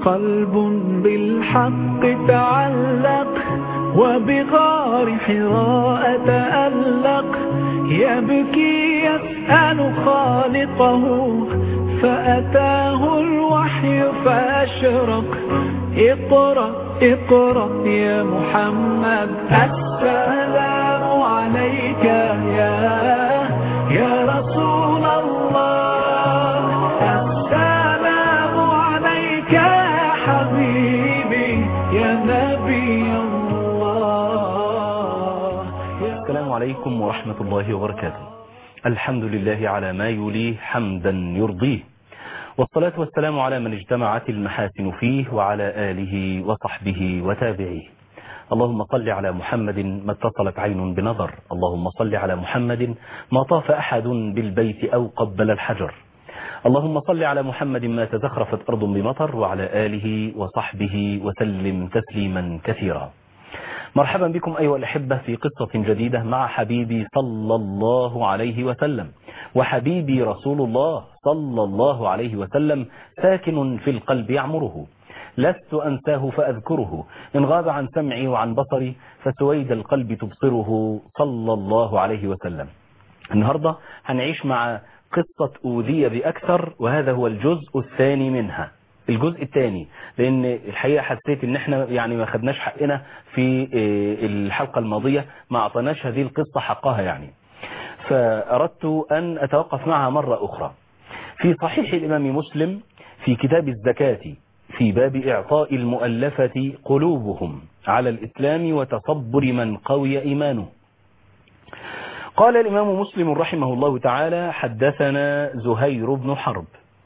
قلب بالحق تعلق وبغار حراء تألق يبكي يسأل خالقه فأتاه الوحي فأشرق اقرأ اقرأ يا محمد السلام عليك يا يا رسول الله السلام عليك يا حبيبي يا نبي الله السلام عليكم ورحمة الله وبركاته الحمد لله على ما يليه حمدا يرضيه والصلاة والسلام على من اجتمعت المحاسن فيه وعلى آله وصحبه وتابعيه اللهم صل على محمد ما اتصلت عين بنظر اللهم صل على محمد ما طاف أحد بالبيت أو قبل الحجر اللهم صل على محمد ما تزخرفت أرض بمطر وعلى آله وصحبه وسلم تسليما كثيرا مرحبا بكم أيها الأحبة في قصة جديدة مع حبيبي صلى الله عليه وسلم وحبيبي رسول الله صلى الله عليه وسلم ساكن في القلب يعمره لست أنساه فأذكره إن غاب عن سمعي وعن بصري فسويد القلب تبصره صلى الله عليه وسلم النهاردة هنعيش مع قصة أوذية بأكثر وهذا هو الجزء الثاني منها الجزء الثاني لان الحقيقه حسيت ان احنا يعني ما خدناش حقنا في الحلقه الماضيه ما اعطيناش هذه القصه حقها يعني فاردت ان اتوقف معها مره اخرى في صحيح الامام مسلم في كتاب الزكاه في باب اعطاء المؤلفه قلوبهم على الاسلام وتصبر من قوي ايمانه قال الامام مسلم رحمه الله تعالى حدثنا زهير بن حرب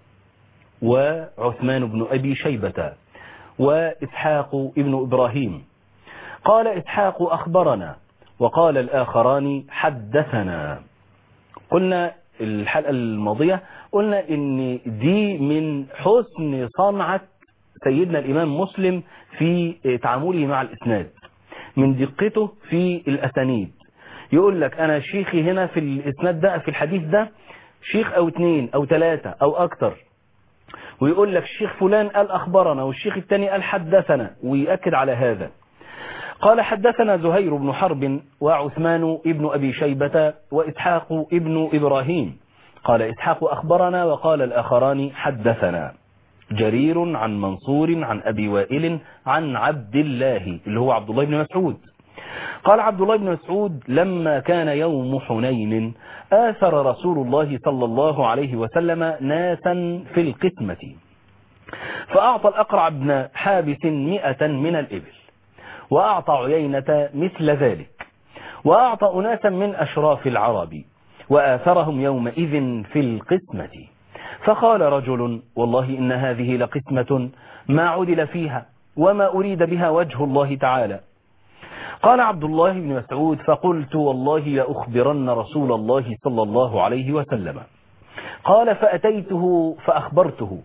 وعثمان بن أبي شيبة وإسحاق ابن إبراهيم قال إسحاق أخبرنا وقال الآخران حدثنا قلنا الحلقة الماضية قلنا إن دي من حسن صنعة سيدنا الإمام مسلم في تعامله مع الإسناد من دقته في الأسانيد يقول لك أنا شيخي هنا في الإسناد ده في الحديث ده شيخ أو اتنين أو ثلاثة أو أكتر ويقول لك الشيخ فلان قال أخبرنا والشيخ الثاني قال حدثنا ويأكد على هذا قال حدثنا زهير بن حرب وعثمان ابن أبي شيبة وإسحاق ابن إبراهيم قال إسحاق أخبرنا وقال الآخران حدثنا جرير عن منصور عن أبي وائل عن عبد الله اللي هو عبد الله بن مسعود قال عبد الله بن مسعود لما كان يوم حنين آثر رسول الله صلى الله عليه وسلم ناسا في القسمة فأعطى الأقرع بن حابس مئة من الإبل وأعطى عيينة مثل ذلك وأعطى أناسا من أشراف العرب وآثرهم يومئذ في القسمة فقال رجل والله إن هذه لقسمة ما عدل فيها وما أريد بها وجه الله تعالى قال عبد الله بن مسعود فقلت والله لأخبرن رسول الله صلى الله عليه وسلم قال فأتيته فأخبرته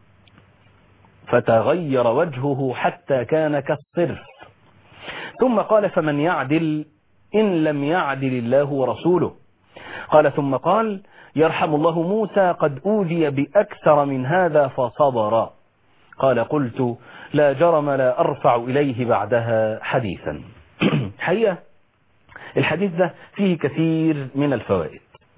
فتغير وجهه حتى كان كالصرف ثم قال فمن يعدل إن لم يعدل الله ورسوله قال ثم قال يرحم الله موسى قد أوذي بأكثر من هذا فصبر قال قلت لا جرم لا أرفع إليه بعدها حديثا حقيقة الحديث ده فيه كثير من الفوائد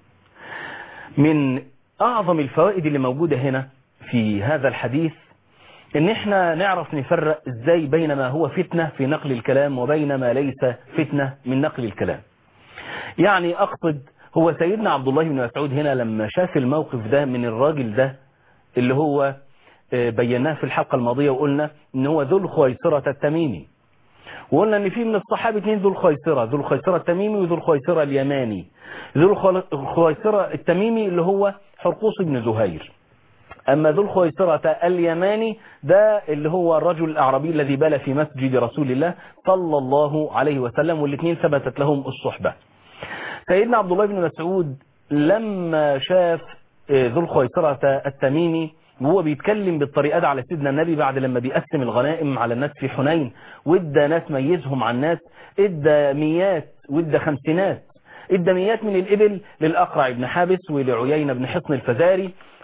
من أعظم الفوائد اللي موجودة هنا في هذا الحديث ان احنا نعرف نفرق ازاي بين ما هو فتنة في نقل الكلام وبين ما ليس فتنة من نقل الكلام يعني اقصد هو سيدنا عبد الله بن مسعود هنا لما شاف الموقف ده من الراجل ده اللي هو بيناه في الحلقة الماضية وقلنا ان هو ذو الخويصرة التميمي وقلنا ان في من الصحابة اثنين ذو الخيصرة ذو الخيصرة التميمي وذو الخيصرة اليماني ذو الخيصرة التميمي اللي هو حرقوس بن زهير اما ذو الخيصرة اليماني ده اللي هو الرجل الاعرابي الذي بال في مسجد رسول الله صلى الله عليه وسلم والاثنين ثبتت لهم الصحبة سيدنا عبد الله بن مسعود لما شاف ذو الخيصرة التميمي وهو بيتكلم بالطريقة دي على سيدنا النبي بعد لما بيقسم الغنائم على الناس في حنين وادى ناس ميزهم عن الناس ادى ميات وادى خمسينات ادى ميات من الإبل للأقرع بن حابس ولعيين بن حصن الفزاري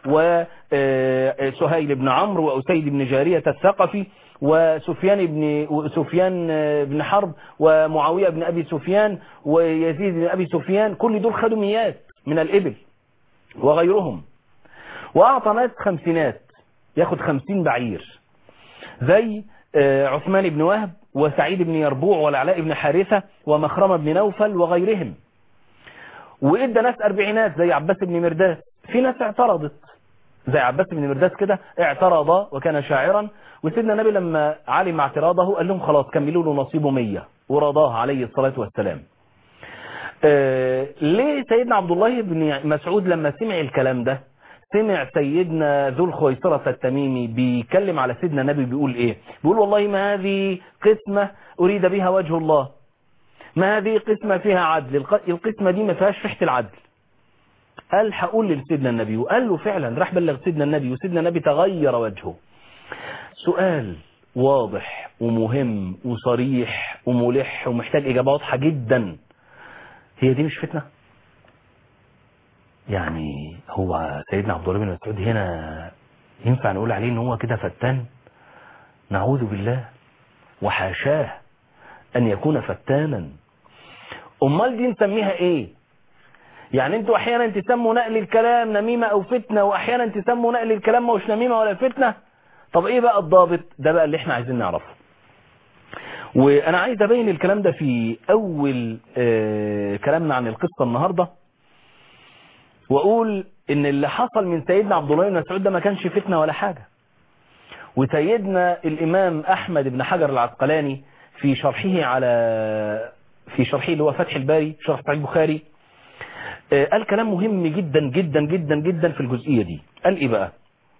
وسهيل بن عمرو وأسيد بن جارية الثقفي وسفيان بن سفيان بن حرب ومعاوية بن أبي سفيان ويزيد بن أبي سفيان كل دول خدوا ميات من الإبل وغيرهم وأعطى ناس خمسينات ياخد خمسين بعير زي عثمان بن وهب وسعيد بن يربوع والعلاء بن حارثة ومخرمة بن نوفل وغيرهم وإدى ناس أربعينات زي عباس بن مرداس في ناس اعترضت زي عباس بن مرداس كده اعترض وكان شاعرا وسيدنا النبي لما علم اعتراضه قال لهم خلاص كملوا له نصيبه مية ورضاه عليه الصلاة والسلام آه ليه سيدنا عبد الله بن مسعود لما سمع الكلام ده سمع سيدنا ذو الخويصرة التميمي بيتكلم على سيدنا النبي بيقول ايه بيقول والله ما هذه قسمة اريد بها وجه الله ما هذه قسمة فيها عدل القسمة دي ما فيهاش ريحة العدل قال هقول لسيدنا النبي وقال له فعلا راح بلغ سيدنا النبي وسيدنا النبي تغير وجهه سؤال واضح ومهم وصريح وملح ومحتاج إجابة واضحة جدا هي دي مش فتنة يعني هو سيدنا عبد الله بن مسعود هنا ينفع نقول عليه ان هو كده فتان نعوذ بالله وحاشاه ان يكون فتانا امال دي نسميها ايه يعني انتوا احيانا تسموا نقل الكلام نميمة او فتنة واحيانا تسموا نقل الكلام مش نميمة ولا فتنة طب ايه بقى الضابط ده بقى اللي احنا عايزين نعرفه وانا عايز ابين الكلام ده في اول اه كلامنا عن القصة النهاردة واقول ان اللي حصل من سيدنا عبد الله بن مسعود ده ما كانش فتنة ولا حاجة وسيدنا الامام احمد بن حجر العسقلاني في شرحه على في شرحه اللي هو فتح الباري شرح صحيح البخاري اه قال كلام مهم جدا جدا جدا جدا في الجزئية دي قال ايه بقى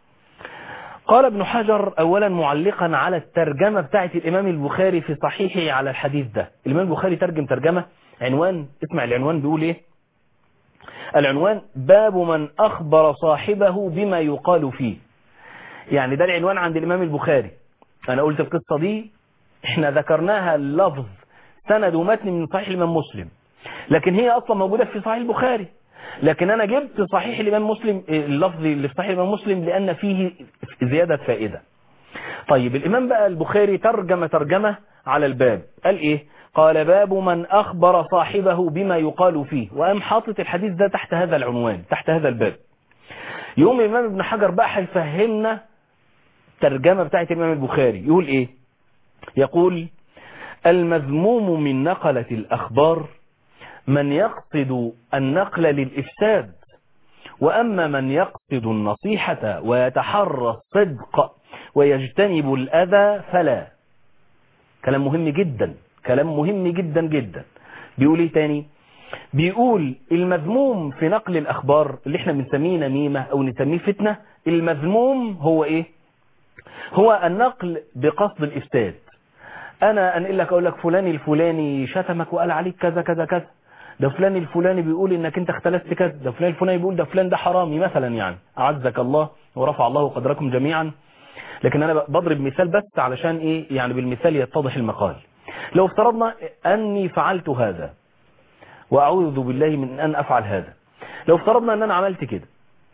قال ابن حجر اولا معلقا على الترجمة بتاعت الامام البخاري في صحيحه على الحديث ده الامام البخاري ترجم ترجمة عنوان اسمع العنوان بيقول ايه العنوان باب من اخبر صاحبه بما يقال فيه يعني ده العنوان عند الامام البخاري انا قلت القصة دي احنا ذكرناها اللفظ سند ومتن من صحيح الامام مسلم لكن هي اصلا موجودة في صحيح البخاري لكن انا جبت صحيح الامام مسلم اللفظ اللي في صحيح الامام مسلم لان فيه زيادة فائدة طيب الامام بقى البخاري ترجم ترجمة على الباب قال ايه قال باب من اخبر صاحبه بما يقال فيه وقام حاطط الحديث ده تحت هذا العنوان تحت هذا الباب يوم الامام ابن حجر بقى هيفهمنا ترجمة بتاعت الامام البخاري يقول ايه يقول المذموم من نقلة الاخبار من يقصد النقل للإفساد وأما من يقصد النصيحة ويتحرى الصدق ويجتنب الأذى فلا كلام مهم جدا كلام مهم جدا جدا بيقول ايه تاني بيقول المذموم في نقل الأخبار اللي احنا بنسميه نميمة أو نسميه فتنة المذموم هو ايه هو النقل بقصد الإفساد أنا أنقل لك أقول لك فلان الفلاني شتمك وقال عليك كذا كذا كذا ده فلان الفلاني بيقول انك انت اختلست كذا ده فلان الفلاني بيقول ده فلان ده حرامي مثلا يعني اعزك الله ورفع الله قدركم جميعا لكن انا بضرب مثال بس علشان ايه يعني بالمثال يتضح المقال لو افترضنا اني فعلت هذا واعوذ بالله من ان افعل هذا لو افترضنا ان انا عملت كده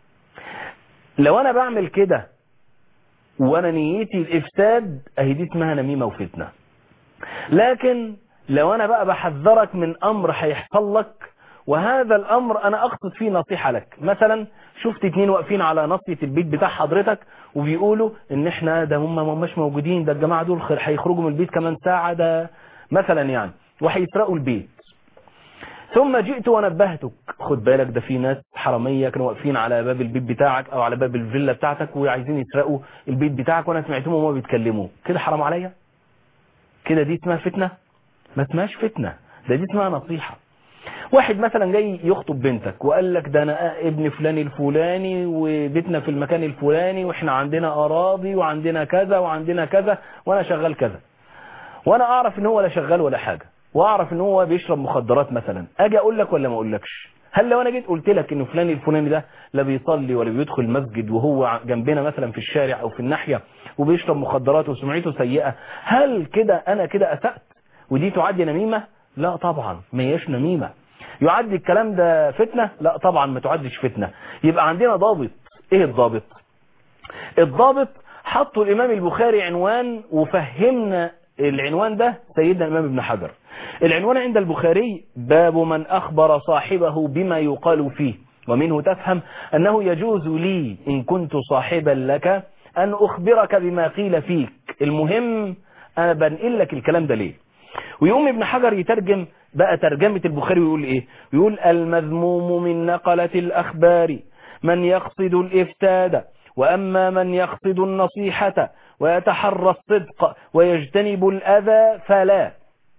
لو انا بعمل كده وانا نيتي الافساد اهي دي اسمها نميمه وفتنه لكن لو انا بقى بحذرك من امر هيحصل لك وهذا الامر انا اقصد فيه نصيحة لك مثلا شفت اتنين واقفين على نصية البيت بتاع حضرتك وبيقولوا ان احنا ده هم مش موجودين ده الجماعة دول هيخرجوا من البيت كمان ساعة ده مثلا يعني وهيسرقوا البيت ثم جئت ونبهتك خد بالك ده في ناس حرامية كانوا واقفين على باب البيت بتاعك او على باب الفيلا بتاعتك وعايزين يسرقوا البيت بتاعك وانا سمعتهم وهم بيتكلموا كده حرام عليا كده دي اسمها فتنة ما اسمهاش فتنة ده دي اسمها نصيحة واحد مثلا جاي يخطب بنتك وقال لك ده انا ابن فلان الفلاني وبيتنا في المكان الفلاني واحنا عندنا اراضي وعندنا كذا وعندنا كذا وانا شغال كذا وانا اعرف ان هو لا شغال ولا حاجة واعرف ان هو بيشرب مخدرات مثلا اجي اقول لك ولا ما اقولكش هل لو انا جيت قلت لك ان فلان الفلاني ده لا بيصلي ولا بيدخل المسجد وهو جنبنا مثلا في الشارع او في الناحية وبيشرب مخدرات وسمعته سيئة هل كده انا كده اسأت ودي تعد نميمة لا طبعا ما هيش نميمة يعد الكلام ده فتنة لا طبعا ما تعدش فتنة يبقى عندنا ضابط ايه الضابط الضابط حطوا الامام البخاري عنوان وفهمنا العنوان ده سيدنا الامام ابن حجر العنوان عند البخاري باب من اخبر صاحبه بما يقال فيه ومنه تفهم انه يجوز لي ان كنت صاحبا لك ان اخبرك بما قيل فيك المهم انا بنقل لك الكلام ده ليه ويقوم ابن حجر يترجم بقى ترجمة البخاري ويقول ايه يقول المذموم من نقلة الاخبار من يقصد الافساد واما من يقصد النصيحة ويتحرى الصدق ويجتنب الاذى فلا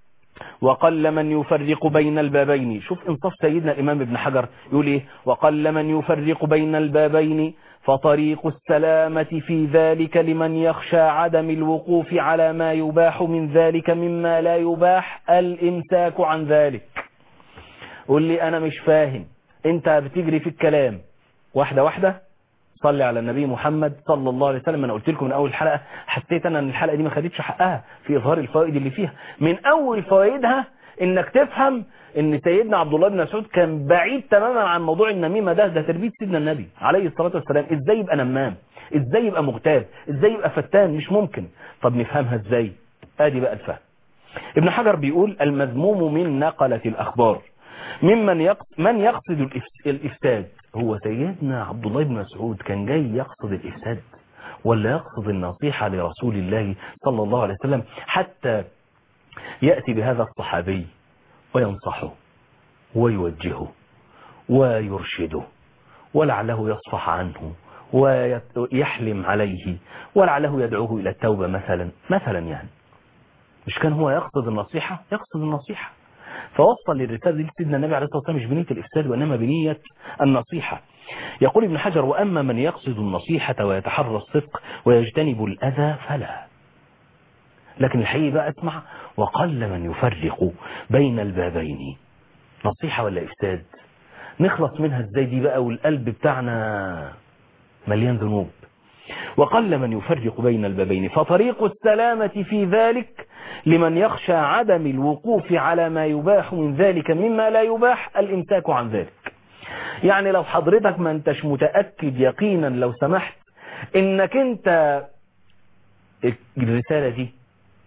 وقل من يفرق بين البابين شوف انصاف سيدنا الامام ابن حجر يقول ايه وقل من يفرق بين البابين فطريق السلامة في ذلك لمن يخشى عدم الوقوف على ما يباح من ذلك مما لا يباح الامساك عن ذلك قول لي انا مش فاهم انت بتجري في الكلام واحدة واحدة صلي على النبي محمد صلى الله عليه وسلم انا قلت لكم من اول حلقة حسيت انا ان الحلقة دي ما خدتش حقها في اظهار الفوائد اللي فيها من اول فوائدها انك تفهم ان سيدنا عبد الله بن مسعود كان بعيد تماما عن موضوع النميمة ده ده تربية سيدنا النبي عليه الصلاة والسلام ازاي يبقى نمام ازاي يبقى مغتاب ازاي يبقى فتان مش ممكن طب نفهمها ازاي ادي بقى الفهم ابن حجر بيقول المذموم من نقلة الاخبار ممن يقصد من يقصد الافساد هو سيدنا عبد الله بن مسعود كان جاي يقصد الافساد ولا يقصد النصيحة لرسول الله صلى الله عليه وسلم حتى يأتي بهذا الصحابي وينصحه ويوجهه ويرشده ولعله يصفح عنه ويحلم عليه ولعله يدعوه إلى التوبة مثلا مثلا يعني مش كان هو يقصد النصيحة يقصد النصيحة فوصل الرسالة دي لسيدنا النبي عليه الصلاة والسلام مش بنية الإفساد وإنما بنية النصيحة يقول ابن حجر وأما من يقصد النصيحة ويتحرى الصدق ويجتنب الأذى فلا لكن الحقيقة بقى اسمع وقل من يفرق بين البابين نصيحة ولا إفساد نخلص منها ازاي دي بقى والقلب بتاعنا مليان ذنوب وقل من يفرق بين البابين فطريق السلامة في ذلك لمن يخشى عدم الوقوف على ما يباح من ذلك مما لا يباح الامساك عن ذلك يعني لو حضرتك ما انتش متأكد يقينا لو سمحت انك انت الرسالة دي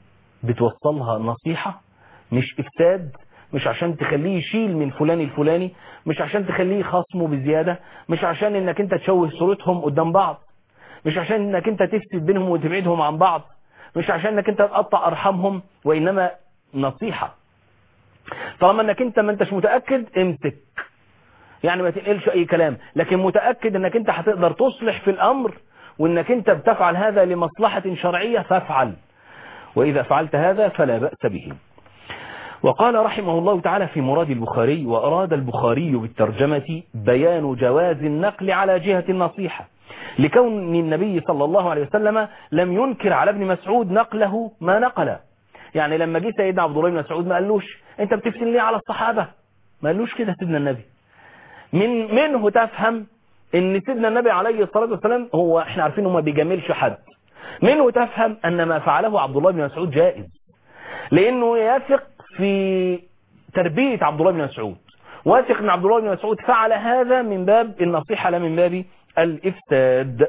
بتوصلها نصيحة مش افساد مش عشان تخليه يشيل من فلان الفلاني مش عشان تخليه خصمه بزيادة مش عشان انك انت تشوه صورتهم قدام بعض مش عشان انك انت تفسد بينهم وتبعدهم عن بعض مش عشان انك انت تقطع ارحامهم وانما نصيحة طالما انك انت ما انتش متأكد امسك يعني ما تنقلش اي كلام لكن متأكد انك انت هتقدر تصلح في الامر وانك انت بتفعل هذا لمصلحة شرعية فافعل واذا فعلت هذا فلا بأس به وقال رحمه الله تعالى في مراد البخاري وأراد البخاري بالترجمة بيان جواز النقل على جهة النصيحة لكون النبي صلى الله عليه وسلم لم ينكر على ابن مسعود نقله ما نقل يعني لما جه سيدنا عبد الله بن مسعود ما قالوش انت بتفتن ليه على الصحابة ما قالوش كده سيدنا النبي من منه تفهم ان سيدنا النبي عليه الصلاة والسلام هو احنا عارفين انه ما بيجاملش حد منه تفهم ان ما فعله عبد الله بن مسعود جائز لانه يثق في تربية عبد الله بن مسعود واثق ان عبد الله بن مسعود فعل هذا من باب النصيحة لا من باب الإفساد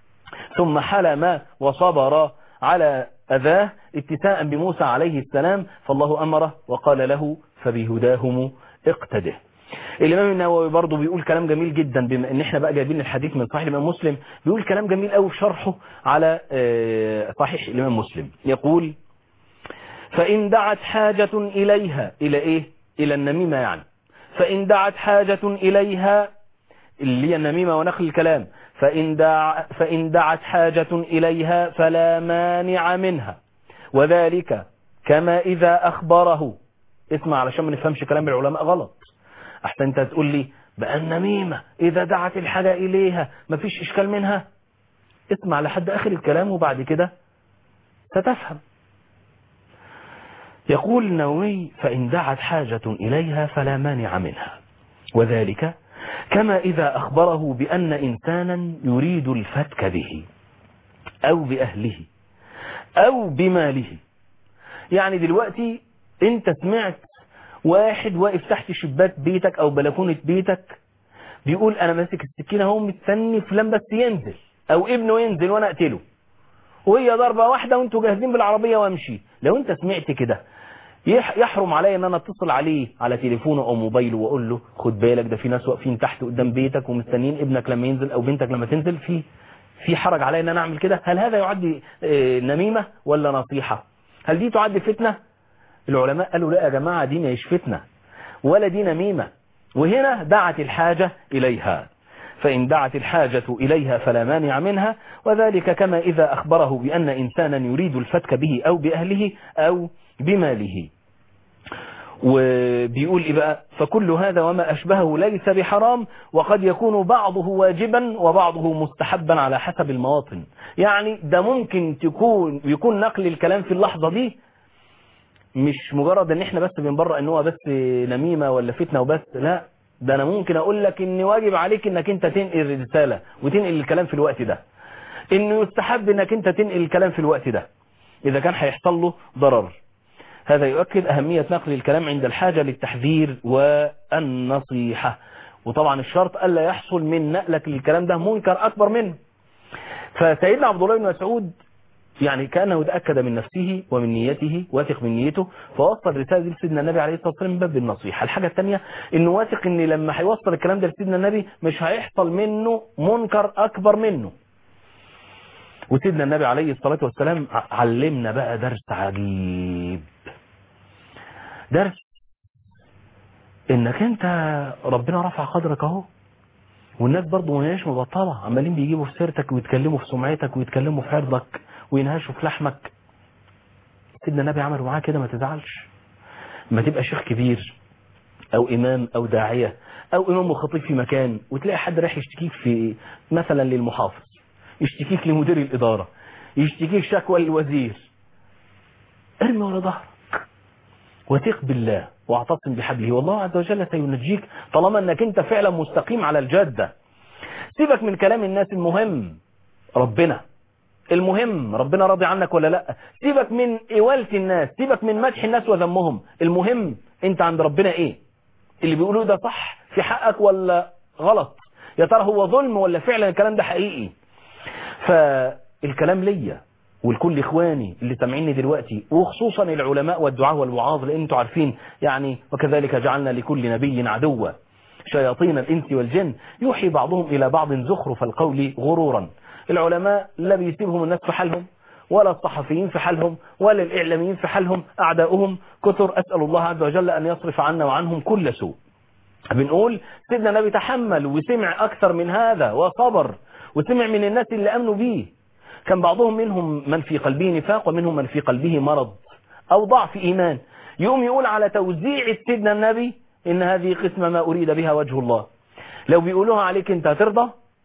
ثم حلم وصبر على أذاه اتساء بموسى عليه السلام فالله أمره وقال له فبهداهم اقتده الإمام النووي برضه بيقول كلام جميل جدا بما ان احنا بقى جايبين الحديث من صحيح الإمام مسلم بيقول كلام جميل قوي في شرحه على صحيح الإمام مسلم يقول فإن دعت حاجة إليها إلى إيه إلى النميمة يعني فإن دعت حاجة إليها اللي هي النميمة ونقل الكلام فإن, دع فإن دعت حاجة إليها فلا مانع منها وذلك كما إذا أخبره اسمع علشان ما نفهمش كلام العلماء غلط أحسن أنت تقول لي بقى النميمة إذا دعت الحاجة إليها مفيش إشكال منها اسمع لحد آخر الكلام وبعد كده ستفهم يقول النووي فإن دعت حاجة إليها فلا مانع منها وذلك كما إذا أخبره بأن إنسانا يريد الفتك به أو بأهله أو بماله يعني دلوقتي أنت سمعت واحد واقف تحت شباك بيتك أو بلكونة بيتك بيقول انا ماسك السكينة اهو مستني فلان بس ينزل او ابنه ينزل وانا اقتله وهي ضربة واحدة وانتوا جاهزين بالعربية وامشي لو انت سمعت كده يح- يحرم عليا ان انا اتصل عليه على تليفونه او موبايله واقول له خد بالك ده في ناس واقفين تحت قدام بيتك ومستنيين ابنك لما ينزل او بنتك لما تنزل في في حرج عليا ان انا اعمل كده هل هذا يعد آه، نميمة ولا نصيحة هل دي تعد فتنة العلماء قالوا لا يا جماعة دي مش فتنة ولا دي نميمة وهنا دعت الحاجة إليها فإن دعت الحاجة إليها فلا مانع منها وذلك كما إذا أخبره بأن إنسانا يريد الفتك به أو بأهله أو بماله وبيقول إيه بقى فكل هذا وما أشبهه ليس بحرام وقد يكون بعضه واجبا وبعضه مستحبا على حسب المواطن يعني ده ممكن تكون يكون نقل الكلام في اللحظة دي مش مجرد ان احنا بس بنبرأ ان هو بس نميمة ولا فتنة وبس لا ده انا ممكن اقول لك ان واجب عليك انك انت تنقل الرسالة وتنقل الكلام في الوقت ده انه يستحب انك انت تنقل الكلام في الوقت ده اذا كان هيحصل له ضرر هذا يؤكد أهمية نقل الكلام عند الحاجة للتحذير والنصيحة وطبعا الشرط ألا يحصل من نقلك للكلام ده منكر أكبر منه فسيدنا عبد الله بن مسعود يعني كأنه تأكد من نفسه ومن نيته واثق من نيته فوصل رسالة دي لسيدنا النبي عليه الصلاة والسلام من باب النصيحة الحاجة الثانية انه واثق ان لما هيوصل الكلام ده لسيدنا النبي مش هيحصل منه منكر أكبر منه وسيدنا النبي عليه الصلاة والسلام ع- علمنا بقى درس عجيب درس انك انت ربنا رفع قدرك اهو والناس برضه ما هياش مبطلة عمالين بيجيبوا في سيرتك ويتكلموا في سمعتك ويتكلموا في عرضك وينهشوا في لحمك سيدنا النبي عملوا معاه كده ما تزعلش ما تبقى شيخ كبير او امام او داعية او امام وخطيب في مكان وتلاقي حد رايح يشتكيك في مثلا للمحافظ يشتكيك لمدير الادارة يشتكيك شكوى للوزير ارمي ورا ظهرك وثق بالله واعتصم بحبله والله عز وجل سينجيك طالما انك انت فعلا مستقيم على الجادة سيبك من كلام الناس المهم ربنا المهم ربنا راضي عنك ولا لا سيبك من إوالة الناس سيبك من مدح الناس وذمهم المهم انت عند ربنا ايه اللي بيقولوه ده صح في حقك ولا غلط يا ترى هو ظلم ولا فعلا الكلام ده حقيقي فالكلام ليا والكل اخواني اللي سامعيني دلوقتي وخصوصا العلماء والدعاء والوعاظ لان انتوا عارفين يعني وكذلك جعلنا لكل نبي عدوا شياطين الانس والجن يوحي بعضهم الى بعض زخرف القول غرورا العلماء لا بيسيبهم الناس في حالهم ولا الصحفيين في حالهم ولا الاعلاميين في حالهم اعداؤهم كثر اسال الله عز وجل ان يصرف عنا وعنهم كل سوء بنقول سيدنا النبي تحمل وسمع اكثر من هذا وصبر وسمع من الناس اللي امنوا بيه كان بعضهم منهم من في قلبه نفاق ومنهم من في قلبه مرض او ضعف ايمان يقوم يقول على توزيع سيدنا النبي ان هذه قسمة ما اريد بها وجه الله لو بيقولوها عليك انت هترضى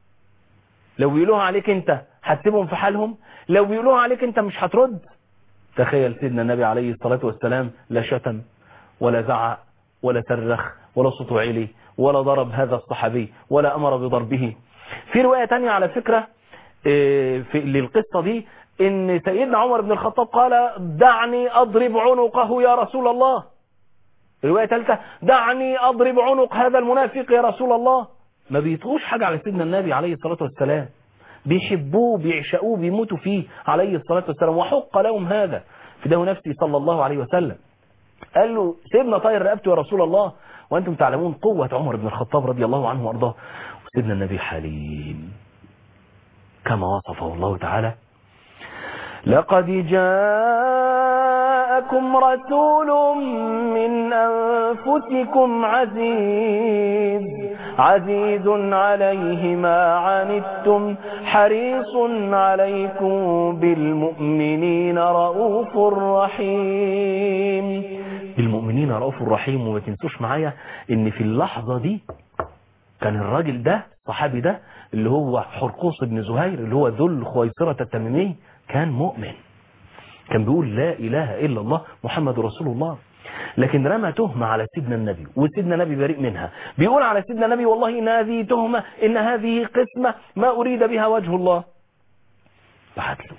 لو بيقولوها عليك انت هتسيبهم في حالهم لو بيقولوها عليك انت مش هترد تخيل سيدنا النبي عليه الصلاة والسلام لا شتم ولا زعق ولا صرخ ولا صوته عالي ولا ضرب هذا الصحابي ولا أمر بضربه في رواية تانية على فكرة اه، في للقصة دي ان سيدنا عمر بن الخطاب قال دعني أضرب عنقه يا رسول الله رواية ثالثة دعني أضرب عنق هذا المنافق يا رسول الله ما بيطغوش حاجة على سيدنا النبي عليه الصلاة والسلام بيحبوه بيعشقوه بيموتوا فيه عليه الصلاة والسلام وحق لهم هذا فداه نفسي صلى الله عليه وسلم قال له سيدنا طاير رقبته يا رسول الله وأنتم تعلمون قوة عمر بن الخطاب رضي الله عنه وأرضاه وسيدنا النبي حليم كما وصفه الله تعالى لقد جاءكم رسول من أنفسكم عزيز عزيز عليه ما عنتم حريص عليكم بالمؤمنين رؤوف رحيم بالمؤمنين رؤوف رحيم وما تنسوش معايا ان في اللحظة دي كان الراجل ده الصحابي ده اللي هو حرقوس بن زهير اللي هو ذو الخويصرة التميمي كان مؤمن كان بيقول لا إله إلا الله محمد رسول الله لكن رمى تهمة على سيدنا النبي وسيدنا النبي بريء منها بيقول على سيدنا النبي والله إن هذه تهمة إن هذه قسمة ما أريد بها وجه الله بعد له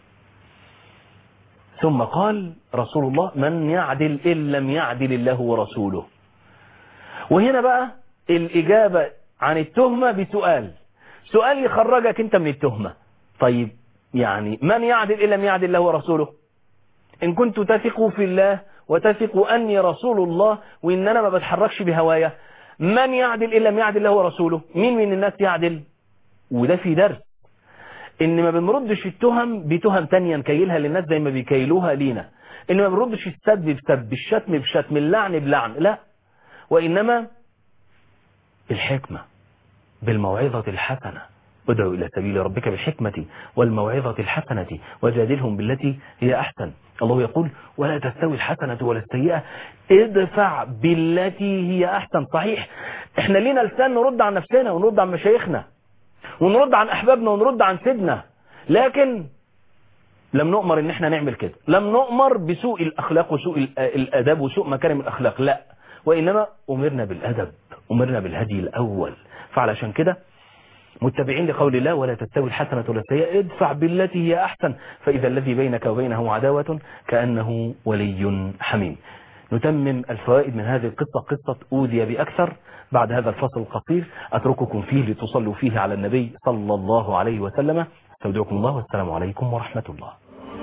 ثم قال رسول الله من يعدل إن لم يعدل الله ورسوله وهنا بقى الإجابة عن التهمة بسؤال سؤال يخرجك انت من التهمة طيب يعني من يعدل إن لم يعدل له ورسوله إن كنت تثق في الله وتثق أني رسول الله وإن أنا ما بتحركش بهوايا من يعدل إن لم يعدل له ورسوله مين من الناس يعدل وده في درس ان ما بنردش التهم بتهم تانية نكيلها للناس زي ما بيكيلوها لينا ان ما بنردش السب بسب الشتم بشتم اللعن بلعن لا وانما الحكمة بالموعظة الحسنة ادعو إلى سبيل ربك بالحكمة والموعظة الحسنة وجادلهم بالتي هي أحسن الله يقول ولا تستوي الحسنة ولا السيئة ادفع بالتي هي أحسن صحيح احنا لينا لسان نرد عن نفسنا ونرد عن مشايخنا ونرد عن أحبابنا ونرد عن سيدنا لكن لم نؤمر ان احنا نعمل كده لم نؤمر بسوء الأخلاق وسوء الأداب وسوء مكارم الأخلاق لا وإنما أمرنا بالأدب أمرنا بالهدي الأول فعلشان كده متبعين لقول الله ولا تستوي الحسنة ولا السيئة ادفع بالتي هي أحسن فإذا الذي بينك وبينه عداوة كأنه ولي حميم نتمم الفوائد من هذه القصة قصة أودي بأكثر بعد هذا الفصل القصير أترككم فيه لتصلوا فيه على النبي صلى الله عليه وسلم استودعكم الله والسلام عليكم ورحمة الله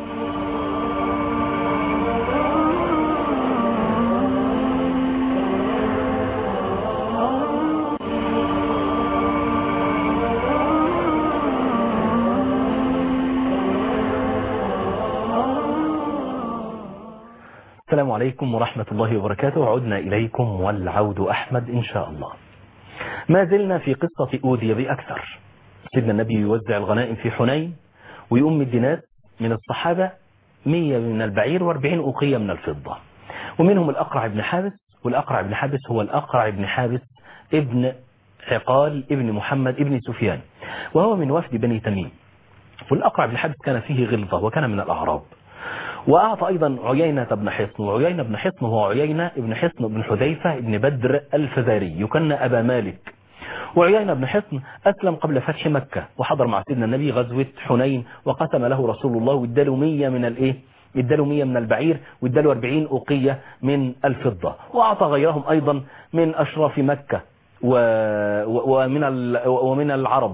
السلام عليكم ورحمة الله وبركاته عدنا إليكم والعود أحمد إن شاء الله ما زلنا في قصة أودي بأكثر سيدنا النبي يوزع الغنائم في حنين ويؤم الدينات من الصحابة مية من البعير واربعين أوقية من الفضة ومنهم الأقرع بن حابس والأقرع بن حابس هو الأقرع بن حابس ابن عقال ابن محمد ابن سفيان وهو من وفد بني تميم والأقرع بن حابس كان فيه غلظة وكان من الأعراب وأعطى أيضا عيينة بن حصن وعيينة بن حصن هو عيينة بن حصن بن حذيفة بن بدر الفزاري يكن أبا مالك وعيينة بن حصن أسلم قبل فتح مكة وحضر مع سيدنا النبي غزوة حنين وقسم له رسول الله واداله مية من الإيه اداله مية من البعير واداله 40 أوقية من الفضة وأعطى غيرهم أيضا من أشراف مكة ومن ومن العرب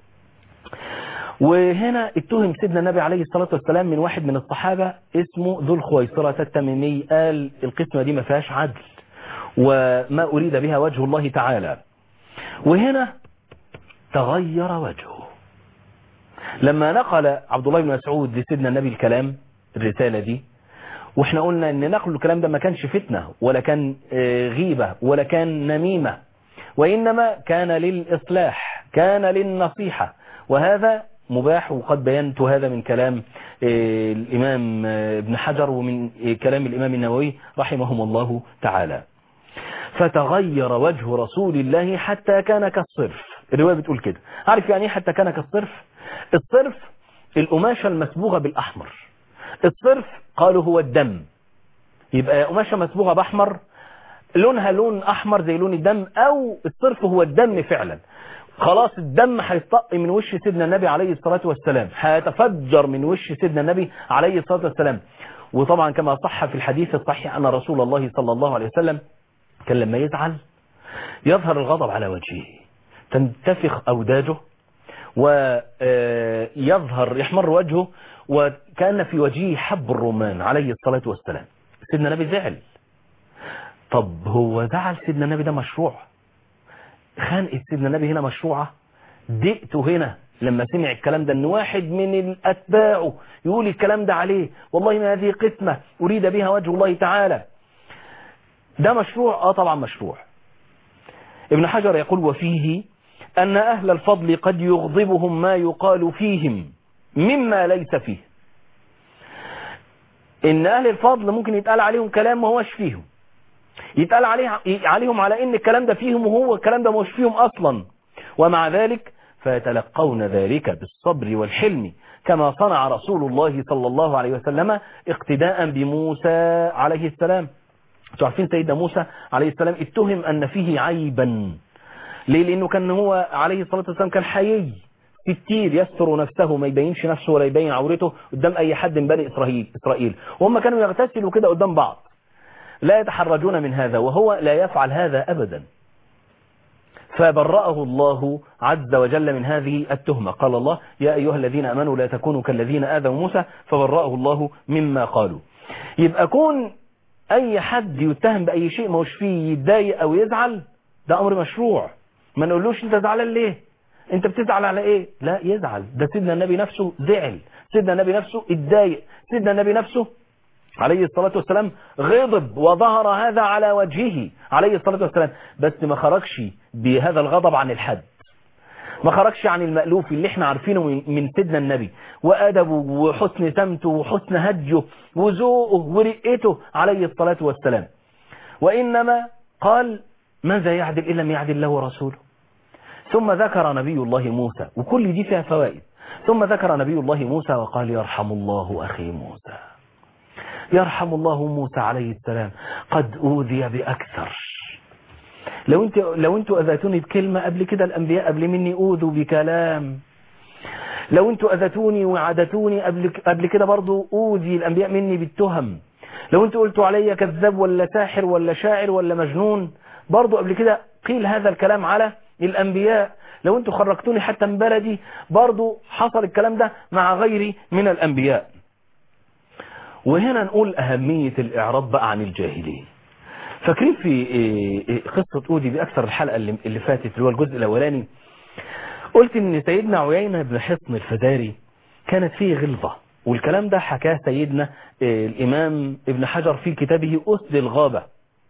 وهنا اتهم سيدنا النبي عليه الصلاة والسلام من واحد من الصحابة اسمه ذو الخويصرة التميمي قال القسمة دي ما فيهاش عدل وما أريد بها وجه الله تعالى وهنا تغير وجهه لما نقل عبد الله بن مسعود لسيدنا النبي الكلام الرسالة دي واحنا قلنا ان نقل الكلام ده ما كانش فتنة ولا كان غيبة ولا كان نميمة وإنما كان للإصلاح كان للنصيحة وهذا مباح وقد بينت هذا من كلام الإمام ابن حجر ومن كلام الإمام النووي رحمهم الله تعالى فتغير وجه رسول الله حتى كان كالصرف الرواية بتقول كده عارف يعني ايه حتى كان كالصرف الصرف القماشة المسبوغة بالأحمر الصرف قالوا هو الدم يبقى قماشة مسبوغة بأحمر لونها لون أحمر زي لون الدم أو الصرف هو الدم فعلا خلاص الدم هيطق من وش سيدنا النبي عليه الصلاة والسلام هيتفجر من وش سيدنا النبي عليه الصلاة والسلام وطبعا كما صح في الحديث الصحيح أن رسول الله صلى الله عليه وسلم كان لما يزعل يظهر الغضب على وجهه تنتفخ أوداجه ويظهر يحمر وجهه وكان في وجهه حب الرمان عليه الصلاة والسلام سيدنا النبي زعل طب هو زعل سيدنا النبي ده مشروع خانقة سيدنا النبي هنا مشروعة دقته هنا لما سمع الكلام ده ان واحد من اتباعه يقول الكلام ده عليه والله ما هذه قسمة اريد بها وجه الله تعالى ده مشروع اه طبعا مشروع ابن حجر يقول وفيه ان اهل الفضل قد يغضبهم ما يقال فيهم مما ليس فيه ان اهل الفضل ممكن يتقال عليهم كلام ما هوش فيهم يتقال عليه عليهم على ان الكلام ده فيهم وهو الكلام ده مش فيهم اصلا ومع ذلك فيتلقون ذلك بالصبر والحلم كما صنع رسول الله صلى الله عليه وسلم اقتداء بموسى عليه السلام تعرفين سيدنا موسى عليه السلام اتهم ان فيه عيبا ليه لانه كان هو عليه الصلاة والسلام كان حيي ستير يستر نفسه ما يبينش نفسه ولا يبين عورته قدام اي حد من بني اسرائيل اسرائيل وهم كانوا يغتسلوا كده قدام بعض لا يتحرجون من هذا وهو لا يفعل هذا أبدا فبرأه الله عز وجل من هذه التهمة قال الله يا أيها الذين أمنوا لا تكونوا كالذين آذوا موسى فبرأه الله مما قالوا يبقى كون أي حد يتهم بأي شيء ما هوش فيه يتضايق أو يزعل ده أمر مشروع ما نقولوش أنت زعلان ليه أنت بتزعل على إيه لا يزعل ده سيدنا النبي نفسه زعل سيدنا النبي نفسه اتضايق سيدنا النبي نفسه عليه الصلاة والسلام غضب وظهر هذا على وجهه عليه الصلاة والسلام بس ما خرجش بهذا الغضب عن الحد ما خرجش عن المألوف اللي احنا عارفينه من سيدنا النبي وأدبه وحسن سمته وحسن هديه وذوقه ورقته عليه الصلاة والسلام وإنما قال ماذا يعدل إلا لم يعدل الله ورسوله ثم ذكر نبي الله موسى وكل دي فيها فوائد ثم ذكر نبي الله موسى وقال يرحم الله أخي موسى يرحم الله موسى عليه السلام قد أوذي بأكثر لو انت لو انتوا اذيتوني بكلمة قبل كده الانبياء قبل مني اوذوا بكلام لو انتوا اذيتوني وعدتوني قبل قبل كده برضو اوذي الانبياء مني بالتهم لو انتوا قلتوا عليا كذاب ولا ساحر ولا شاعر ولا مجنون برضو قبل كده قيل هذا الكلام على الانبياء لو انتوا خرجتوني حتى من بلدي برضو حصل الكلام ده مع غيري من الانبياء وهنا نقول اهمية الاعراض بقى عن الجاهلين فاكرين في قصة أودي بأكثر الحلقة اللي فاتت اللي هو الجزء الأولاني قلت إن سيدنا عيينة بن حصن الفداري كانت فيه غلظة والكلام ده حكاه سيدنا الإمام ابن حجر في كتابه أسد الغابة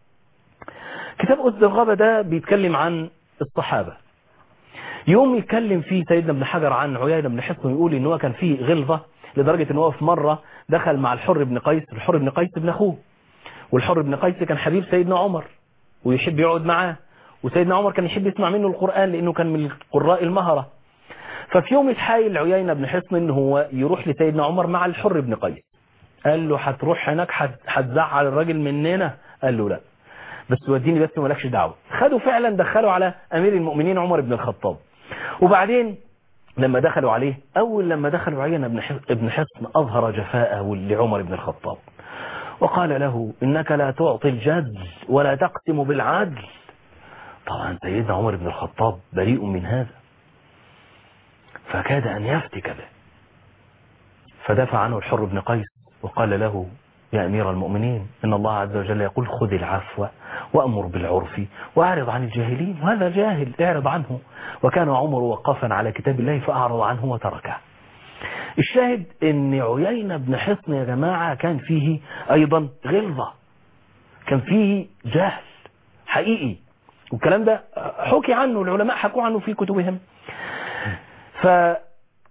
كتاب أسد الغابة ده بيتكلم عن الصحابة يوم يتكلم فيه سيدنا ابن حجر عن عيينة بن حصن يقول إن هو كان فيه غلظة لدرجة إن هو في مرة دخل مع الحر بن قيس الحر بن قيس ابن أخوه والحر بن قيس كان حبيب سيدنا عمر ويحب يقعد معاه وسيدنا عمر كان يحب يسمع منه القرآن لأنه كان من القراء المهرة ففي يوم اتحايل عيينة بن حصن ان هو يروح لسيدنا عمر مع الحر بن قيس قال له هتروح هناك هتزعل الراجل مننا قال له لا بس وديني بس مالكش دعوه خدوا فعلا دخلوا على امير المؤمنين عمر بن الخطاب وبعدين لما دخلوا عليه اول لما دخلوا عيينة بن حصن اظهر جفاءه لعمر بن الخطاب وقال له إنك لا تعطي الجد ولا تقسم بالعدل طبعا سيدنا عمر بن الخطاب بريء من هذا فكاد أن يفتك به فدافع عنه الحر بن قيس وقال له يا أمير المؤمنين إن الله عز وجل يقول خذ العفو وأمر بالعرف وأعرض عن الجاهلين وهذا جاهل اعرض عنه وكان عمر وقفا على كتاب الله فأعرض عنه وتركه الشاهد ان عيينة بن حصن يا جماعة كان فيه ايضا غلظة كان فيه جهل حقيقي والكلام ده حكي عنه العلماء حكوا عنه في كتبهم فهذا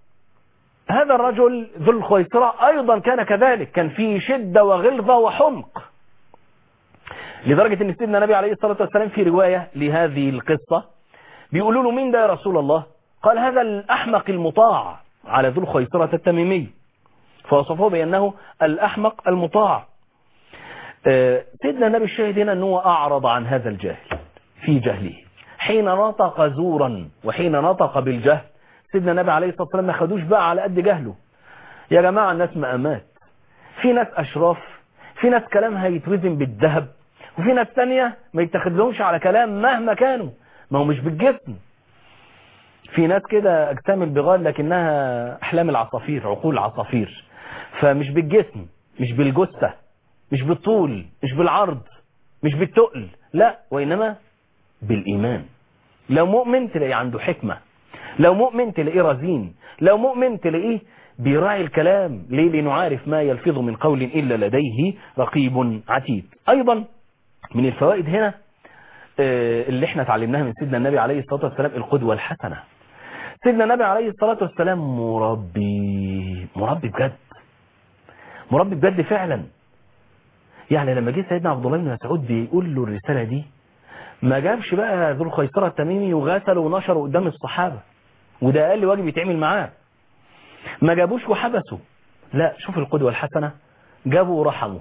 الرجل ذو الخيسرة ايضا كان كذلك كان فيه شدة وغلظة وحمق لدرجة ان سيدنا النبي عليه الصلاة والسلام في رواية لهذه القصة بيقولوا له مين ده يا رسول الله قال هذا الأحمق المطاع على ذو الخيسرة التميمي فوصفه بأنه الأحمق المطاع سيدنا النبي الشاهد هنا أنه أعرض عن هذا الجاهل في جهله حين نطق زورا وحين نطق بالجهل سيدنا النبي عليه الصلاة والسلام ما خدوش بقى على قد جهله يا جماعة الناس مقامات في ناس أشراف في ناس كلامها يتوزن بالذهب وفي ناس تانية ما يتخذلهمش على كلام مهما كانوا ما هو مش بالجسم في ناس كده اجسام البغال لكنها احلام العصافير عقول العصافير فمش بالجسم مش بالجثة مش بالطول مش بالعرض مش بالتقل لا وانما بالايمان لو مؤمن تلاقيه عنده حكمة لو مؤمن تلاقيه رزين لو مؤمن تلاقيه بيراعي الكلام ليه لانه عارف ما يلفظ من قول الا لديه رقيب عتيد ايضا من الفوائد هنا اللي احنا اتعلمناها من سيدنا النبي عليه الصلاة والسلام القدوة الحسنة سيدنا النبي عليه الصلاة والسلام مربي مربي بجد مربي بجد فعلا يعني لما جه سيدنا عبد الله بن مسعود بيقول له الرسالة دي ما جابش بقى ذو الخيسرة التميمي وغسله ونشره قدام الصحابة وده اقل واجب يتعمل معاه ما جابوش وحبسه لا شوف القدوة الحسنة جابوا ورحمه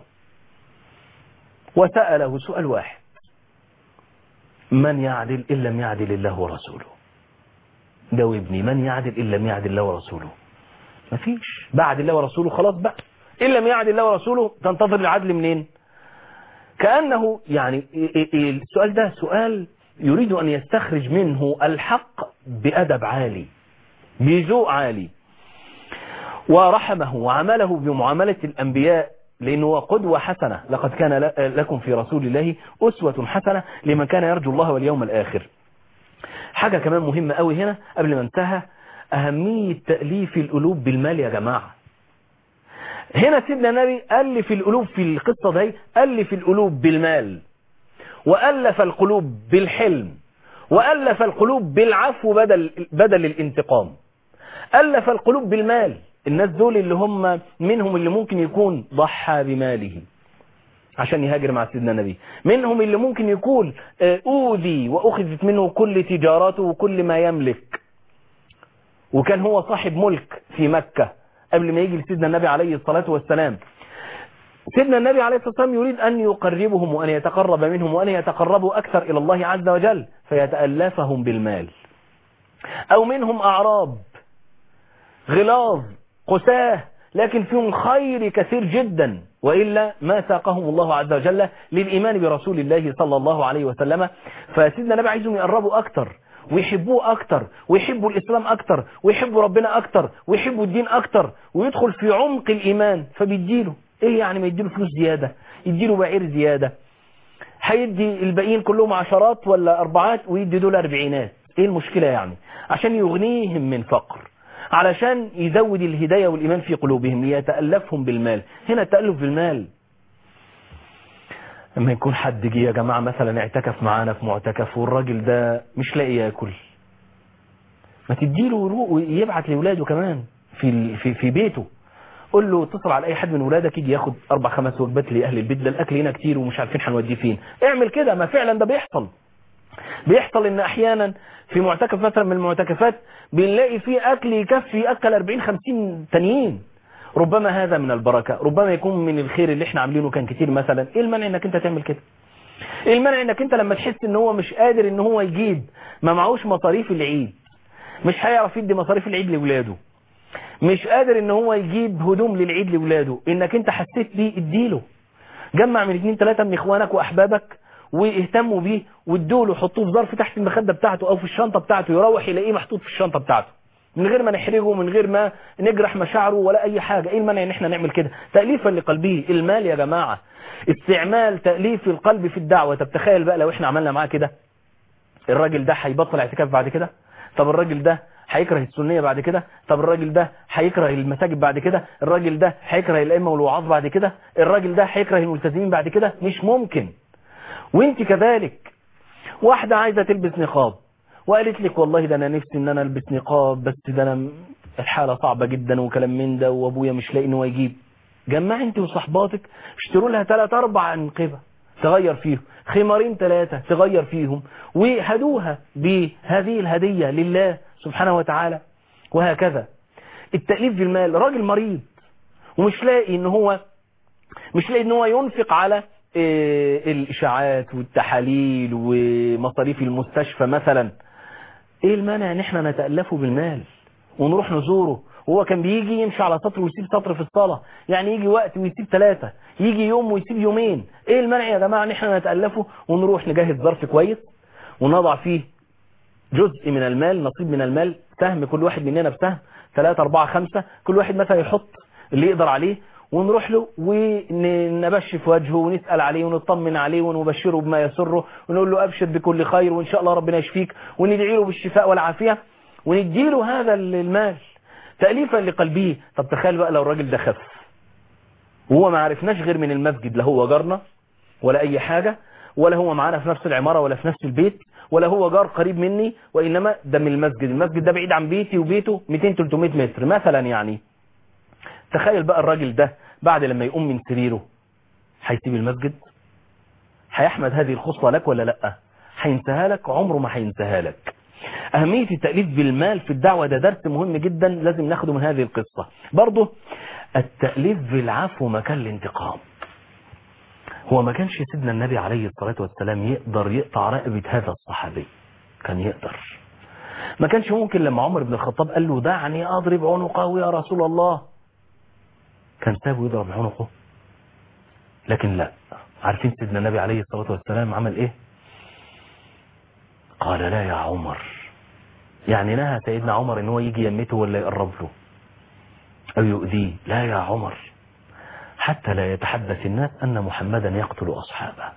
وسأله سؤال واحد من يعدل إن لم يعدل الله ورسوله جاوبني من يعدل إن لم يعدل الله ورسوله مفيش بعد الله ورسوله خلاص بقى إن لم يعدل الله ورسوله تنتظر العدل منين كأنه يعني السؤال ده سؤال يريد أن يستخرج منه الحق بأدب عالي بذوق عالي ورحمه وعمله بمعاملة الأنبياء لأنه هو قدوة حسنة لقد كان لكم في رسول الله أسوة حسنة لمن كان يرجو الله واليوم الآخر حاجة كمان مهمة قوي هنا قبل ما انتهى أهمية تأليف القلوب بالمال يا جماعة هنا سيدنا النبي ألف القلوب في القصة دي ألف القلوب بالمال وألف القلوب بالحلم وألف القلوب بالعفو بدل, بدل الانتقام ألف القلوب بالمال الناس دول اللي هم منهم اللي ممكن يكون ضحى بماله عشان يهاجر مع سيدنا النبي منهم اللي ممكن يكون أوذي وأخذت منه كل تجاراته وكل ما يملك وكان هو صاحب ملك في مكة قبل ما يجي لسيدنا النبي عليه الصلاة والسلام سيدنا النبي عليه الصلاة والسلام يريد أن يقربهم وأن يتقرب منهم وأن يتقربوا أكثر إلى الله عز وجل فيتألفهم بالمال أو منهم أعراب غلاظ قساه لكن فيهم خير كثير جدا وإلا ما ساقهم الله عز وجل للإيمان برسول الله صلى الله عليه وسلم فسيدنا النبي عايزهم يقربوا أكثر ويحبوه أكتر ويحبوا الإسلام أكتر ويحبوا ربنا أكتر ويحبوا الدين أكتر ويدخل في عمق الإيمان فبيديله إيه يعني ما يديله فلوس زيادة يديله بعير زيادة هيدي الباقيين كلهم عشرات ولا أربعات ويدي دول أربعينات إيه المشكلة يعني عشان يغنيهم من فقر علشان يزود الهداية والإيمان في قلوبهم ليتألفهم بالمال هنا التألف بالمال لما يكون حد جه يا جماعة مثلا اعتكف معانا في معتكف والراجل ده مش لاقي ياكل ما تديله ويبعت لولاده كمان في في في بيته قول له اتصل على اي حد من ولادك يجي ياخد اربع خمس وجبات لاهل البيت ده الاكل هنا كتير ومش عارفين هنوديه فين اعمل كده ما فعلا ده بيحصل بيحصل ان احيانا في معتكف مثلا من المعتكفات بنلاقي فيه اكل يكفي اكل 40 50 تانيين ربما هذا من البركة ربما يكون من الخير اللي احنا عاملينه كان كتير مثلا ايه المانع انك انت تعمل كده ايه المانع انك انت لما تحس ان هو مش قادر ان هو يجيب ما معهوش مصاريف العيد مش هيعرف يدي مصاريف العيد لاولاده مش قادر ان هو يجيب هدوم للعيد لاولاده انك انت حسيت بيه اديله جمع من اتنين تلاتة من اخوانك واحبابك واهتموا بيه وادوله حطوه في ظرف تحت المخدة بتاعته او في الشنطة بتاعته يروح يلاقيه محطوط في الشنطة بتاعته من غير ما نحرجه من غير ما نجرح مشاعره ولا اي حاجة ايه المانع ان احنا نعمل كده تأليفا لقلبه المال يا جماعة استعمال تأليف القلب في الدعوة طب تخيل بقى لو احنا عملنا معاه كده الراجل ده هيبطل اعتكاف بعد كده طب الراجل ده هيكره السنية بعد كده طب الراجل ده هيكره المساجد بعد كده الراجل ده هيكره الائمه والوعاظ بعد كده الراجل ده هيكره الملتزمين بعد كده مش ممكن وانت كذلك واحدة عايزة تلبس نقاب وقالت لك والله ده انا نفسي ان انا البس نقاب بس ده انا الحالة صعبة جدا وكلام من ده وابويا مش لاقي ان هو يجيب جمعي انت وصحباتك اشتروا لها ثلاث اربع انقبة تغير فيهم خمارين ثلاثة تغير فيهم وهدوها بهذه الهدية لله سبحانه وتعالى وهكذا التأليف بالمال راجل مريض ومش لاقي ان هو مش لاقي ان هو ينفق على إيه الاشاعات والتحاليل ومصاريف المستشفى مثلا ايه المانع ان احنا نتألفه بالمال ونروح نزوره وهو كان بيجي يمشي على سطر ويسيب سطر في الصلاة يعني يجي وقت ويسيب ثلاثة يجي يوم ويسيب يومين ايه المانع يا جماعة ان احنا نتألفه ونروح نجهز ظرف كويس ونضع فيه جزء من المال نصيب من المال سهم كل واحد مننا بسهم ثلاثة أربعة خمسة كل واحد مثلا يحط اللي يقدر عليه ونروح له ونبشف وجهه ونسأل عليه ونطمن عليه ونبشره بما يسره ونقول له أبشر بكل خير وإن شاء الله ربنا يشفيك وندعي له بالشفاء والعافية ونديله هذا المال تأليفا لقلبه طب تخيل بقى لو الراجل ده خف وهو ما عرفناش غير من المسجد لا هو جارنا ولا أي حاجة ولا هو معانا في نفس العمارة ولا في نفس البيت ولا هو جار قريب مني وإنما ده من المسجد المسجد ده بعيد عن بيتي وبيته 200-300 متر مثلا يعني تخيل بقى الراجل ده بعد لما يقوم من سريره هيسيب المسجد هيحمد هذه الخصلة لك ولا لا هينساها لك عمره ما هينساها لك أهمية التأليف بالمال في الدعوة ده درس مهم جدا لازم ناخده من هذه القصة برضه التأليف بالعفو مكان الانتقام هو ما كانش سيدنا النبي عليه الصلاة والسلام يقدر يقطع رقبة هذا الصحابي كان يقدر ما كانش ممكن لما عمر بن الخطاب قال له دعني أضرب عنقه يا رسول الله كان سابه يضرب عنقه لكن لا عارفين سيدنا النبي عليه الصلاة والسلام عمل ايه قال لا يا عمر يعني نهى سيدنا عمر ان هو يجي يمته ولا يقرب له او يؤذيه لا يا عمر حتى لا يتحدث الناس ان محمدا يقتل اصحابه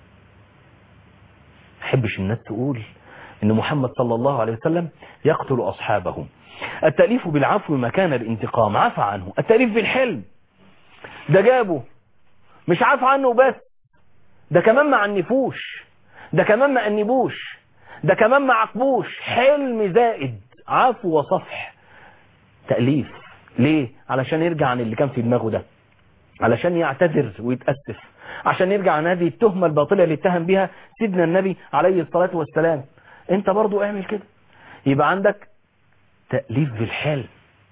حبش الناس تقول ان محمد صلى الله عليه وسلم يقتل اصحابه التأليف بالعفو مكان الانتقام عفى عنه التأليف بالحلم ده جابه مش عفى عنه بس ده كمان ما عنفوش ده كمان ما أنبوش ده كمان ما عقبوش حلم زائد عفو وصفح تأليف ليه علشان يرجع عن اللي كان في دماغه ده علشان يعتذر ويتأسف عشان يرجع عن هذه التهمة الباطلة اللي اتهم بها سيدنا النبي عليه الصلاة والسلام انت برضو اعمل كده يبقى عندك تأليف بالحلم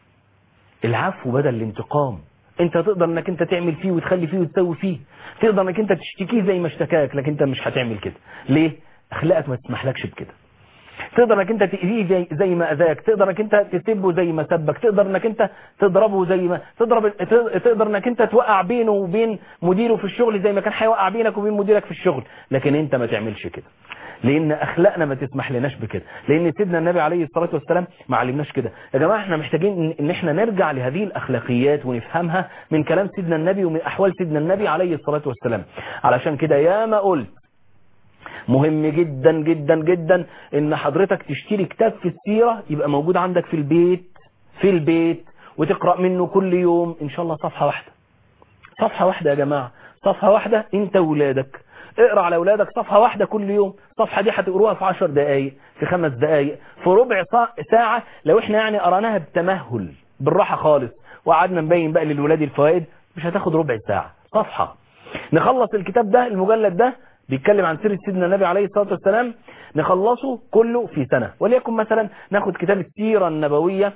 العفو بدل الانتقام انت تقدر انك انت تعمل فيه وتخلي فيه وتسوي فيه تقدر انك انت تشتكيه زي ما اشتكاك لكن انت مش هتعمل كده ليه اخلاقك ما تسمحلكش بكده تقدر انك انت تأذيه زي, زي ما اذاك تقدر انك انت تسبه زي ما سبك تقدر انك انت تضربه زي ما تضرب تقدر انك انت توقع بينه وبين مديره في الشغل زي ما كان هيوقع بينك وبين مديرك في الشغل لكن انت ما تعملش كده لان اخلاقنا ما تسمح لناش بكده لان سيدنا النبي عليه الصلاه والسلام ما علمناش كده يا جماعه احنا محتاجين ان احنا نرجع لهذه الاخلاقيات ونفهمها من كلام سيدنا النبي ومن احوال سيدنا النبي عليه الصلاه والسلام علشان كده يا ما قلت مهم جدا جدا جدا ان حضرتك تشتري كتاب في السيره يبقى موجود عندك في البيت في البيت وتقرا منه كل يوم ان شاء الله صفحه واحده صفحه واحده يا جماعه صفحه واحده انت وولادك اقرا على اولادك صفحه واحده كل يوم الصفحه دي هتقروها في 10 دقائق في خمس دقائق في ربع ساعه لو احنا يعني قراناها بتمهل بالراحه خالص وقعدنا نبين بقى للولاد الفوائد مش هتاخد ربع ساعه صفحه نخلص الكتاب ده المجلد ده بيتكلم عن سيره سيدنا النبي عليه الصلاه والسلام نخلصه كله في سنه وليكن مثلا ناخد كتاب السيره النبويه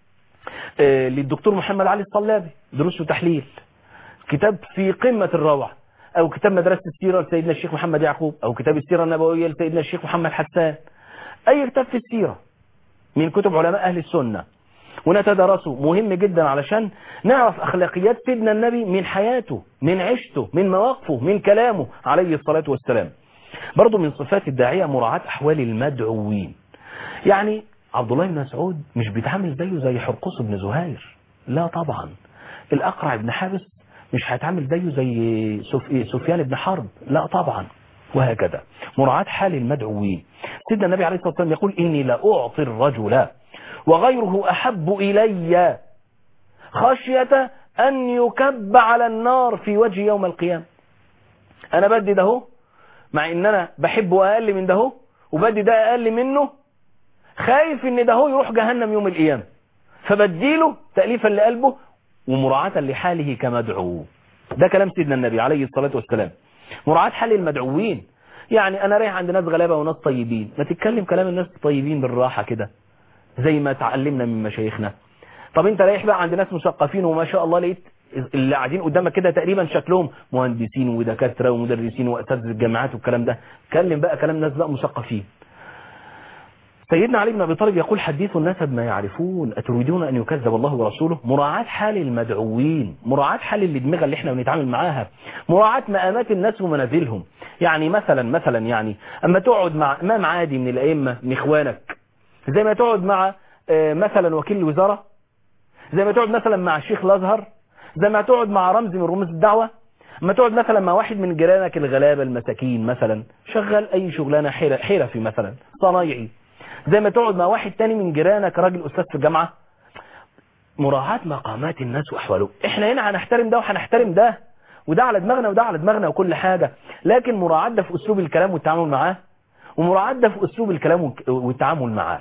للدكتور محمد علي الصلابي دروس وتحليل كتاب في قمه الروعه او كتاب مدرسة السيرة لسيدنا الشيخ محمد يعقوب او كتاب السيرة النبوية لسيدنا الشيخ محمد حسان اي كتاب في السيرة من كتب علماء اهل السنة ونتدرسه مهم جدا علشان نعرف اخلاقيات سيدنا النبي من حياته من عيشته من مواقفه من كلامه عليه الصلاة والسلام برضو من صفات الداعية مراعاة احوال المدعوين يعني عبد الله بن مسعود مش بيتعامل زيه زي حرقوس بن زهير لا طبعا الاقرع بن حابس مش هيتعامل زيه زي سفيان بن حرب لا طبعا وهكذا مراعاة حال المدعوين سيدنا النبي عليه الصلاة والسلام يقول إني لا أعطي الرجل وغيره أحب إلي خشية أن يكب على النار في وجه يوم القيامة أنا بدي ده مع إن أنا بحبه أقل من ده وبدي ده أقل منه خايف إن ده يروح جهنم يوم القيامة فبديله تأليفا لقلبه ومراعاة لحاله كمدعو ده كلام سيدنا النبي عليه الصلاة والسلام مراعاة حال المدعوين يعني أنا رايح عند ناس غلابة وناس طيبين ما تتكلم كلام الناس الطيبين بالراحة كده زي ما تعلمنا من مشايخنا طب انت رايح بقى عند ناس مثقفين وما شاء الله لقيت اللي قاعدين قدامك كده تقريبا شكلهم مهندسين ودكاترة ومدرسين وأساتذة الجامعات والكلام ده كلم بقى كلام ناس بقى مثقفين سيدنا علي بن ابي طالب يقول حديث الناس بما يعرفون اتريدون ان يكذب الله ورسوله مراعاة حال المدعوين مراعاة حال الادمغه اللي احنا بنتعامل معاها مراعاة مقامات الناس ومنازلهم يعني مثلا مثلا يعني اما تقعد مع امام عادي من الائمه من اخوانك زي ما تقعد مع مثلا وكيل الوزاره زي ما تقعد مثلا مع الشيخ الازهر زي ما تقعد مع رمز من رموز الدعوه اما تقعد مثلا مع واحد من جيرانك الغلابه المساكين مثلا شغال اي شغلانه حرفي مثلا صنايعي زي ما تقعد مع واحد تاني من جيرانك راجل استاذ في الجامعه مراعاة مقامات الناس واحوالهم احنا هنا هنحترم ده وهنحترم ده وده على دماغنا وده على دماغنا وكل حاجة لكن مراعاة ده في اسلوب الكلام والتعامل معاه ومراعاة ده في اسلوب الكلام والتعامل معاه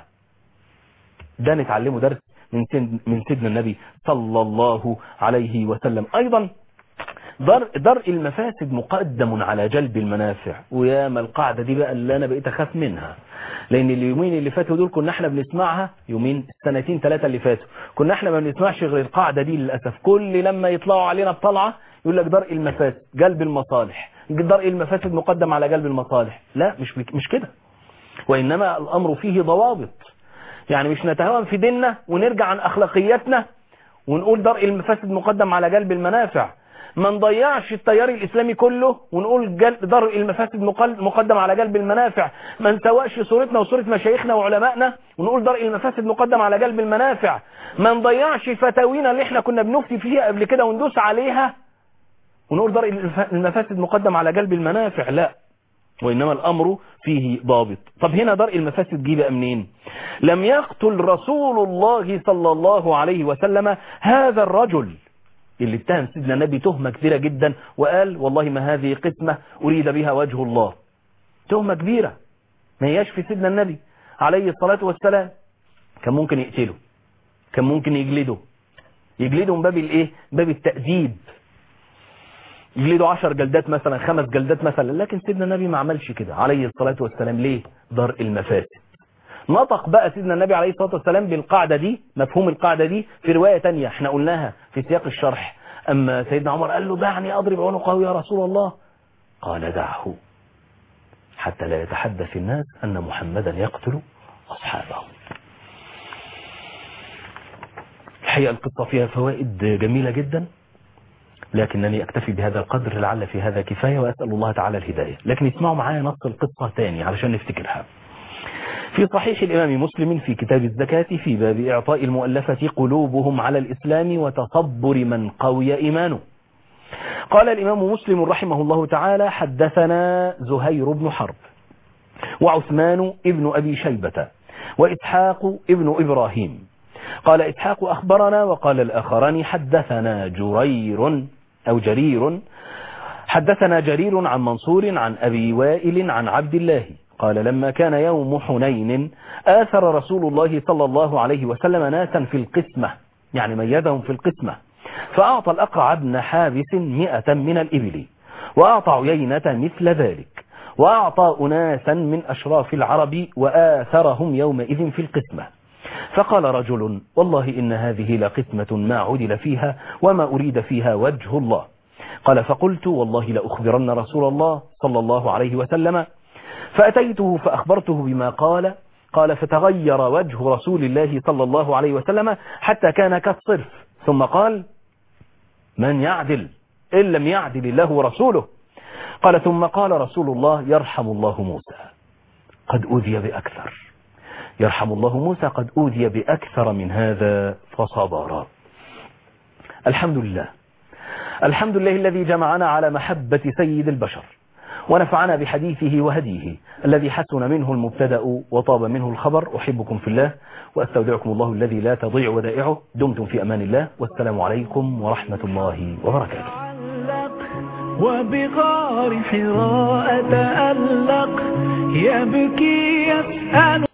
ده نتعلمه درس من من سيدنا النبي صلى الله عليه وسلم ايضا در درء المفاسد مقدم على جلب المنافع ويا ما القاعدة دي بقى اللي انا بقيت اخاف منها لان اليومين اللي فاتوا دول كنا احنا بنسمعها يومين السنتين ثلاثة اللي فاتوا كنا احنا ما بنسمعش غير القاعدة دي للأسف كل لما يطلعوا علينا بطلعة يقول لك درء المفاسد جلب المصالح درء المفاسد مقدم على جلب المصالح لا مش مش كده وإنما الأمر فيه ضوابط يعني مش نتهاون في ديننا ونرجع عن أخلاقياتنا ونقول درء المفاسد مقدم على جلب المنافع ما نضيعش التيار الإسلامي كله ونقول جل درء المفاسد مقدم على جلب المنافع ما نسوقش صورتنا وصورة مشايخنا وعلمائنا ونقول درء المفاسد مقدم على جلب المنافع ما نضيعش فتاوينا اللي احنا كنا بنفتي فيها قبل كده وندوس عليها ونقول درء المفاسد مقدم على جلب المنافع لا وإنما الأمر فيه ضابط طب هنا درء المفاسد جه بقى منين لم يقتل رسول الله صلى الله عليه وسلم هذا الرجل اللي اتهم سيدنا النبي تهمة كبيرة جدا وقال والله ما هذه قسمة أريد بها وجه الله تهمة كبيرة ما هياش في سيدنا النبي عليه الصلاة والسلام كان ممكن يقتله كان ممكن يجلده يجلده من باب الايه باب التأديب يجلده عشر جلدات مثلا خمس جلدات مثلا لكن سيدنا النبي ما عملش كده عليه الصلاة والسلام ليه درء المفاسد نطق بقى سيدنا النبي عليه الصلاة والسلام بالقاعدة دي مفهوم القاعدة دي في رواية تانية احنا قلناها في سياق الشرح أما سيدنا عمر قال له دعني أضرب عنقه يا رسول الله قال دعه حتى لا يتحدث الناس أن محمدا يقتل أصحابه الحقيقة القصة فيها فوائد جميلة جدا لكنني أكتفي بهذا القدر لعل في هذا كفاية وأسأل الله تعالى الهداية لكن اسمعوا معايا نص القصة تاني علشان نفتكرها في صحيح الإمام مسلم في كتاب الزكاة في باب إعطاء المؤلفة قلوبهم على الإسلام وتصبر من قوي إيمانه قال الإمام مسلم رحمه الله تعالى حدثنا زهير بن حرب وعثمان ابن أبي شيبة وإسحاق ابن إبراهيم قال إسحاق أخبرنا وقال الآخران حدثنا جرير أو جرير حدثنا جرير عن منصور عن أبي وائل عن عبد الله قال لما كان يوم حنين آثر رسول الله صلى الله عليه وسلم ناسا في القسمة يعني ميزهم في القسمة فأعطى الأقرع بن حابس مئة من الإبل وأعطى عيينة مثل ذلك وأعطى أناسا من أشراف العرب وآثرهم يومئذ في القسمة فقال رجل والله إن هذه لقسمة ما عدل فيها وما أريد فيها وجه الله قال فقلت والله لأخبرن رسول الله صلى الله عليه وسلم فأتيته فأخبرته بما قال قال فتغير وجه رسول الله صلى الله عليه وسلم حتى كان كالصرف ثم قال من يعدل إن لم يعدل الله ورسوله قال ثم قال رسول الله يرحم الله موسى قد أوذي بأكثر يرحم الله موسى قد أوذي بأكثر من هذا فصبر الحمد لله الحمد لله الذي جمعنا على محبة سيد البشر ونفعنا بحديثه وهديه الذي حسن منه المبتدأ وطاب منه الخبر أحبكم في الله وأستودعكم الله الذي لا تضيع ودائعه دمتم في أمان الله والسلام عليكم ورحمة الله وبركاته وبغار حراء تألق يبكي يسأل